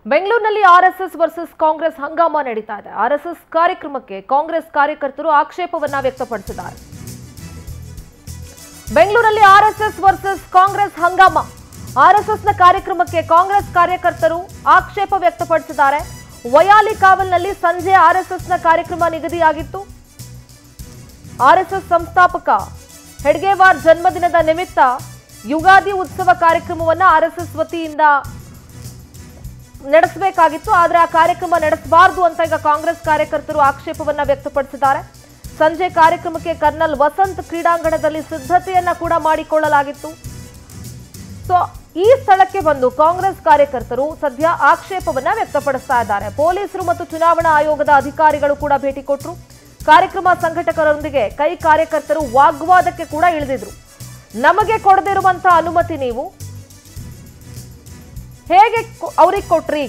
ಬೆಂಗಳೂರಿನಲ್ಲಿ RSS versus Congress ಹಂಗಾಮ ನಡೀತಾ ಇದೆ ಆರ್ಎಸ್ಎಸ್ ಕಾರ್ಯಕ್ರಮಕ್ಕೆ ಕಾಂಗ್ರೆಸ್ ಕಾರ್ಯಕರ್ತರು ಆಕ್ಷೇಪವನ್ನ ವ್ಯಕ್ತಪಡಿಸಿದ್ದಾರೆ ಬೆಂಗಳೂರಲ್ಲಿ ಆರ್ಎಸ್ಎಸ್ ವರ್ಸಸ್ ಕಾಂಗ್ರೆಸ್ ಹಂಗಾಮ ಆರ್ಎಸ್ಎಸ್ನ ಕಾರ್ಯಕ್ರಮಕ್ಕೆ ಕಾಂಗ್ರೆಸ್ ಕಾರ್ಯಕರ್ತರು ಆಕ್ಷೇಪ ವ್ಯಕ್ತಪಡಿಸಿದ್ದಾರೆ ವಯಾಲಿ ಕಾವಲ್ನಲ್ಲಿ ಸಂಜೆ ಆರ್ಎಸ್ಎಸ್ನ ಕಾರ್ಯಕ್ರಮ ನಿಗದಿಯಾಗಿತ್ತು ಆರ್ಎಸ್ಎಸ್ ಸಂಸ್ಥಾಪಕ ಹೆಡ್ಗೇವಾರ್ ಜನ್ಮದಿನದ ನಿಮಿತ್ತ ಯುಗಾದಿ ಉತ್ಸವ ಕಾರ್ಯಕ್ರಮವನ್ನ ಆರ್ಎಸ್ಎಸ್ ವತಿಯಿಂದ ನಡೆಸಬೇಕಾಗಿತ್ತು ಆದ್ರೆ ಆ ಕಾರ್ಯಕ್ರಮ ನಡೆಸಬಾರದು ಅಂತ ಈಗ ಕಾಂಗ್ರೆಸ್ ಕಾರ್ಯಕರ್ತರು ಆಕ್ಷೇಪವನ್ನ ವ್ಯಕ್ತಪಡಿಸಿದ್ದಾರೆ ಸಂಜೆ ಕಾರ್ಯಕ್ರಮಕ್ಕೆ ಕರ್ನಲ್ ವಸಂತ್ ಕ್ರೀಡಾಂಗಣದಲ್ಲಿ ಸಿದ್ಧತೆಯನ್ನ ಕೂಡ ಮಾಡಿಕೊಳ್ಳಲಾಗಿತ್ತು ಸೊ ಈ ಸ್ಥಳಕ್ಕೆ ಬಂದು ಕಾಂಗ್ರೆಸ್ ಕಾರ್ಯಕರ್ತರು ಸದ್ಯ ಆಕ್ಷೇಪವನ್ನ ವ್ಯಕ್ತಪಡಿಸ್ತಾ ಇದ್ದಾರೆ ಪೊಲೀಸರು ಮತ್ತು ಚುನಾವಣಾ ಆಯೋಗದ ಅಧಿಕಾರಿಗಳು ಕೂಡ ಭೇಟಿ ಕೊಟ್ಟರು ಕಾರ್ಯಕ್ರಮ ಸಂಘಟಕರೊಂದಿಗೆ ಕೈ ಕಾರ್ಯಕರ್ತರು ವಾಗ್ವಾದಕ್ಕೆ ಕೂಡ ಇಳಿದಿದ್ರು ನಮಗೆ ಕೊಡದಿರುವಂತಹ ಅನುಮತಿ ನೀವು ಹೇಗೆ ಅವ್ರಿಗೆ ಕೊಟ್ರಿ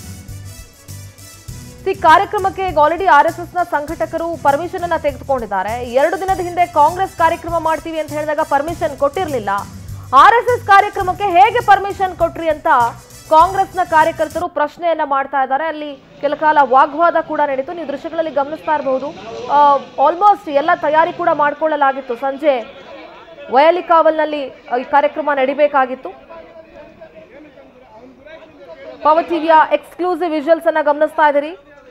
ಈ ಕಾರ್ಯಕ್ರಮಕ್ಕೆ ಈಗ ಆಲ್ರೆಡಿ ಆರ್ ಎಸ್ ಎಸ್ ನ ಸಂಘಟಕರು ಪರ್ಮಿಷನ್ ಅನ್ನ ತೆಗೆದುಕೊಂಡಿದ್ದಾರೆ ಎರಡು ದಿನದ ಹಿಂದೆ ಕಾಂಗ್ರೆಸ್ ಕಾರ್ಯಕ್ರಮ ಮಾಡ್ತೀವಿ ಅಂತ ಹೇಳಿದಾಗ ಪರ್ಮಿಷನ್ ಕೊಟ್ಟಿರಲಿಲ್ಲ ಆರ್ ಎಸ್ ಎಸ್ ಕಾರ್ಯಕ್ರಮಕ್ಕೆ ಹೇಗೆ ಪರ್ಮಿಷನ್ ಕೊಟ್ರಿ ಅಂತ ಕಾಂಗ್ರೆಸ್ನ ಕಾರ್ಯಕರ್ತರು ಪ್ರಶ್ನೆಯನ್ನ ಮಾಡ್ತಾ ಇದ್ದಾರೆ ಅಲ್ಲಿ ಕೆಲ ಕಾಲ ವಾಗ್ವಾದ ಕೂಡ ನಡೀತು ನೀವು ದೃಶ್ಯಗಳಲ್ಲಿ ಗಮನಿಸ್ತಾ ಇರಬಹುದು ಆಲ್ಮೋಸ್ಟ್ ಎಲ್ಲ ತಯಾರಿ ಕೂಡ ಮಾಡ್ಕೊಳ್ಳಲಾಗಿತ್ತು ಸಂಜೆ ವಯಲಿಕಾವಲ್ನಲ್ಲಿ ಈ ಕಾರ್ಯಕ್ರಮ ನಡಿಬೇಕಾಗಿತ್ತು ಪವರ್ ಟಿವಿಯ ಎಕ್ಸ್ಕ್ಲೂಸಿವ್ ವಿಜುವಲ್ಸ್ ಅನ್ನ ಗಮನಿಸ್ತಾ ಇದ್ದೀರಿ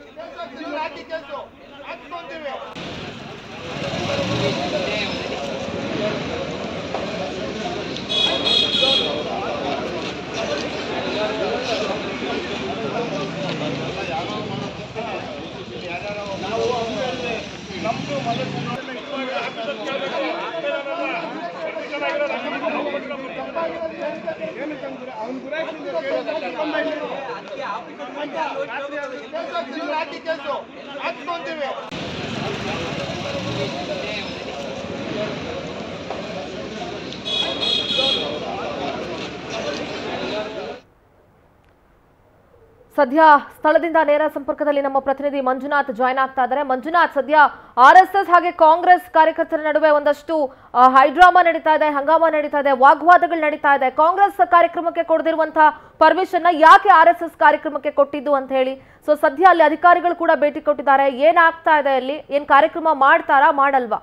ಸದ್ಯ ಸ್ಥಳದಿಂದ ನೇರ ಸಂಪರ್ಕದಲ್ಲಿ ನಮ್ಮ ಪ್ರತಿನಿಧಿ ಮಂಜುನಾಥ್ ಜಾಯ್ನ್ ಆಗ್ತಾ ಇದ್ದಾರೆ ಮಂಜುನಾಥ್ ಸದ್ಯ ಆರ್ ಎಸ್ ಎಸ್ ಹಾಗೆ ಕಾಂಗ್ರೆಸ್ ಕಾರ್ಯಕರ್ತರ ನಡುವೆ ಒಂದಷ್ಟು ಆ, ಹೈಡ್ರಾಮಾ ನಡೀತಾ ಇದೆ ಹಂಗಾಮ ನಡೀತಾ ಇದೆ ವಾಗ್ವಾದಗಳು ನಡೀತಾ ಇದೆ ಕಾಂಗ್ರೆಸ್ ಕಾರ್ಯಕ್ರಮಕ್ಕೆ ಕೊಡದಿರುವಂತಹ ಪರ್ಮಿಷನ್ ಯಾಕೆ ಆರ್ ಎಸ್ ಎಸ್ ಕಾರ್ಯಕ್ರಮಕ್ಕೆ ಕೊಟ್ಟಿದ್ದು ಅಂತ ಹೇಳಿ ಸೊ ಸದ್ಯ ಅಲ್ಲಿ ಅಧಿಕಾರಿಗಳು ಕೂಡ ಭೇಟಿ ಕೊಟ್ಟಿದ್ದಾರೆ ಏನಾಗ್ತಾ ಇದೆ ಅಲ್ಲಿ ಏನ್ ಕಾರ್ಯಕ್ರಮ ಮಾಡ್ತಾರಾ ಮಾಡಲ್ವಾ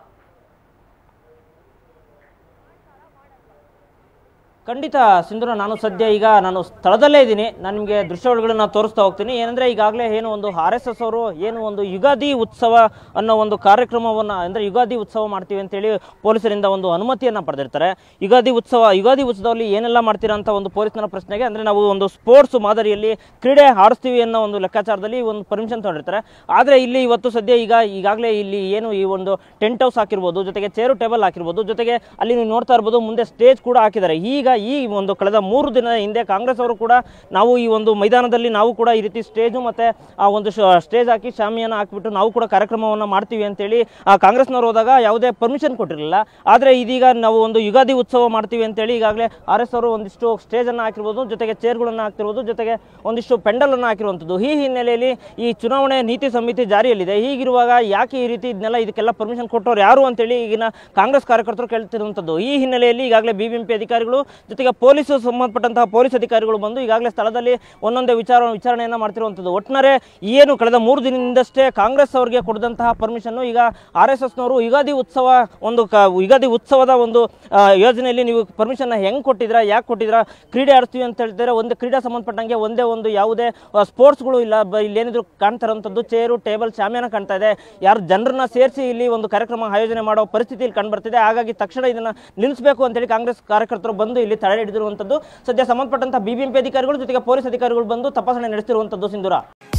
ಖಂಡಿತ ಸಿಂಧೂರ ನಾನು ಸದ್ಯ ಈಗ ನಾನು ಸ್ಥಳದಲ್ಲೇ ಇದ್ದೀನಿ ನಾನು ನಿಮಗೆ ದೃಶ್ಯಾವಳಿಗಳನ್ನ ತೋರಿಸ್ತಾ ಹೋಗ್ತೀನಿ ಏನಂದರೆ ಈಗಾಗಲೇ ಏನು ಒಂದು ಆರ್ ಎಸ್ ಎಸ್ ಅವರು ಏನು ಒಂದು ಯುಗಾದಿ ಉತ್ಸವ ಅನ್ನೋ ಒಂದು ಕಾರ್ಯಕ್ರಮವನ್ನು ಅಂದರೆ ಯುಗಾದಿ ಉತ್ಸವ ಮಾಡ್ತೀವಿ ಅಂತೇಳಿ ಪೊಲೀಸರಿಂದ ಒಂದು ಅನುಮತಿಯನ್ನು ಪಡೆದಿರ್ತಾರೆ ಯುಗಾದಿ ಉತ್ಸವ ಯುಗಾದಿ ಉತ್ಸವದಲ್ಲಿ ಏನೆಲ್ಲ ಮಾಡ್ತೀರಾ ಅಂತ ಒಂದು ಪೊಲೀಸನ ಪ್ರಶ್ನೆಗೆ ಅಂದರೆ ನಾವು ಒಂದು ಸ್ಪೋರ್ಟ್ಸ್ ಮಾದರಿಯಲ್ಲಿ ಕ್ರೀಡೆ ಆಡಿಸ್ತೀವಿ ಅನ್ನೋ ಒಂದು ಲೆಕ್ಕಾಚಾರದಲ್ಲಿ ಒಂದು ಪರ್ಮಿಷನ್ ತೊಗೊಂಡಿರ್ತಾರೆ ಆದರೆ ಇಲ್ಲಿ ಇವತ್ತು ಸದ್ಯ ಈಗ ಈಗಾಗಲೇ ಇಲ್ಲಿ ಏನು ಈ ಒಂದು ಟೆಂಟ್ ಹೌಸ್ ಹಾಕಿರ್ಬೋದು ಜೊತೆಗೆ ಚೇರು ಟೇಬಲ್ ಹಾಕಿರ್ಬೋದು ಜೊತೆಗೆ ಅಲ್ಲಿ ನೀವು ನೋಡ್ತಾ ಇರ್ಬೋದು ಮುಂದೆ ಸ್ಟೇಜ್ ಕೂಡ ಹಾಕಿದ್ದಾರೆ ಈಗ ಈ ಒಂದು ಕಳೆದ ಮೂರು ದಿನದ ಹಿಂದೆ ಕಾಂಗ್ರೆಸ್ ಅವರು ಕೂಡ ನಾವು ಈ ಒಂದು ಮೈದಾನದಲ್ಲಿ ನಾವು ಕೂಡ ಈ ರೀತಿ ಸ್ಟೇಜು ಮತ್ತು ಆ ಒಂದು ಸ್ಟೇಜ್ ಹಾಕಿ ಶಾಮಿಯನ್ನು ಹಾಕಿಬಿಟ್ಟು ನಾವು ಕೂಡ ಕಾರ್ಯಕ್ರಮವನ್ನು ಮಾಡ್ತೀವಿ ಅಂತೇಳಿ ಆ ಕಾಂಗ್ರೆಸ್ನವರು ಹೋದಾಗ ಯಾವುದೇ ಪರ್ಮಿಷನ್ ಕೊಟ್ಟಿರಲಿಲ್ಲ ಆದರೆ ಇದೀಗ ನಾವು ಒಂದು ಯುಗಾದಿ ಉತ್ಸವ ಮಾಡ್ತೀವಿ ಅಂತೇಳಿ ಈಗಾಗಲೇ ಆರ್ ಎಸ್ ಅವರು ಒಂದಿಷ್ಟು ಸ್ಟೇಜನ್ನು ಹಾಕಿರ್ಬೋದು ಜೊತೆಗೆ ಚೇರ್ಗಳನ್ನು ಹಾಕ್ತಿರ್ಬೋದು ಜೊತೆಗೆ ಒಂದಿಷ್ಟು ಪೆಂಡಲನ್ನು ಹಾಕಿರುವಂಥದ್ದು ಈ ಹಿನ್ನೆಲೆಯಲ್ಲಿ ಈ ಚುನಾವಣೆ ನೀತಿ ಸಂಹಿತೆ ಜಾರಿಯಲ್ಲಿದೆ ಹೀಗಿರುವಾಗ ಯಾಕೆ ಈ ರೀತಿ ಇದನ್ನೆಲ್ಲ ಇದಕ್ಕೆಲ್ಲ ಪರ್ಮಿಷನ್ ಕೊಟ್ಟವ್ರು ಯಾರು ಅಂತೇಳಿ ಈಗಿನ ಕಾಂಗ್ರೆಸ್ ಕಾರ್ಯಕರ್ತರು ಕೇಳ್ತಿರುವಂಥದ್ದು ಈ ಹಿನ್ನೆಲೆಯಲ್ಲಿ ಈಗಾಗಲೇ ಬಿಬಿಎಂಪಿ ಅಧಿಕಾರಿಗಳು ಜೊತೆಗೆ ಪೊಲೀಸ್ ಸಂಬಂಧಪಟ್ಟಂತಹ ಪೊಲೀಸ್ ಅಧಿಕಾರಿಗಳು ಬಂದು ಈಗಾಗಲೇ ಸ್ಥಳದಲ್ಲಿ ಒಂದೊಂದೇ ವಿಚಾರ ವಿಚಾರಣೆಯನ್ನು ಮಾಡ್ತಿರುವಂಥದ್ದು ಒಟ್ಟಿನಲ್ಲಿ ಏನು ಕಳೆದ ಮೂರು ದಿನದಿಂದಷ್ಟೇ ಕಾಂಗ್ರೆಸ್ ಅವರಿಗೆ ಕೊಡದಂತಹ ಪರ್ಮಿಷನ್ನು ಈಗ ಆರ್ ಎಸ್ ಎಸ್ನವರು ಯುಗಾದಿ ಉತ್ಸವ ಒಂದು ಕ ಯುಗಾದಿ ಉತ್ಸವದ ಒಂದು ಆ, ಯೋಜನೆಯಲ್ಲಿ ನೀವು ಪರ್ಮಿಷನ್ನ ಹೆಂಗೆ ಕೊಟ್ಟಿದ್ದೀರಾ ಯಾಕೆ ಕೊಟ್ಟಿದ್ದೀರಾ ಕ್ರೀಡೆ ಆಡ್ತೀವಿ ಅಂತ ಹೇಳ್ತಾರೆ ಒಂದು ಕ್ರೀಡೆ ಸಂಬಂಧಪಟ್ಟಂಗೆ ಒಂದೇ ಒಂದು ಯಾವುದೇ ಆ, ಸ್ಪೋರ್ಟ್ಸ್ಗಳು ಇಲ್ಲ ಬ ಇಲ್ಲೇನಿದ್ರು ಕಾಣ್ತಾ ಇರೋಂಥದ್ದು ಚೇರು ಟೇಬಲ್ ಶಾಮಿಯಾನ ಕಾಣ್ತಾ ಇದೆ ಯಾರು ಜನರನ್ನ ಸೇರಿಸಿ ಇಲ್ಲಿ ಒಂದು ಕಾರ್ಯಕ್ರಮ ಆಯೋಜನೆ ಮಾಡೋ ಪರಿಸ್ಥಿತಿ ಇಲ್ಲಿ ಕಂಡುಬರ್ತಿದೆ ಹಾಗಾಗಿ ತಕ್ಷಣ ಇದನ್ನ ನಿಲ್ಲಿಸಬೇಕು ಅಂತೇಳಿ ಕಾಂಗ್ರೆಸ್ ಕಾರ್ಯಕರ್ತರು ಬಂದು ಇಲ್ಲಿ ತಡೆ ಹಿಡಿದಿರುವಂಥದ್ದು ಸದ್ಯ ಸಂಬಂಧಪಟ್ಟಂತಹ ಬಿಬಿಎಂಪಿ ಅಧಿಕಾರಿಗಳು ಜೊತೆಗೆ ಪೊಲೀಸ್ ಅಧಿಕಾರಿಗಳು ಬಂದು ತಪಾಸಣೆ ನಡೆಸಿರುವಂಥದ್ದು ಸಿಂಧೂರ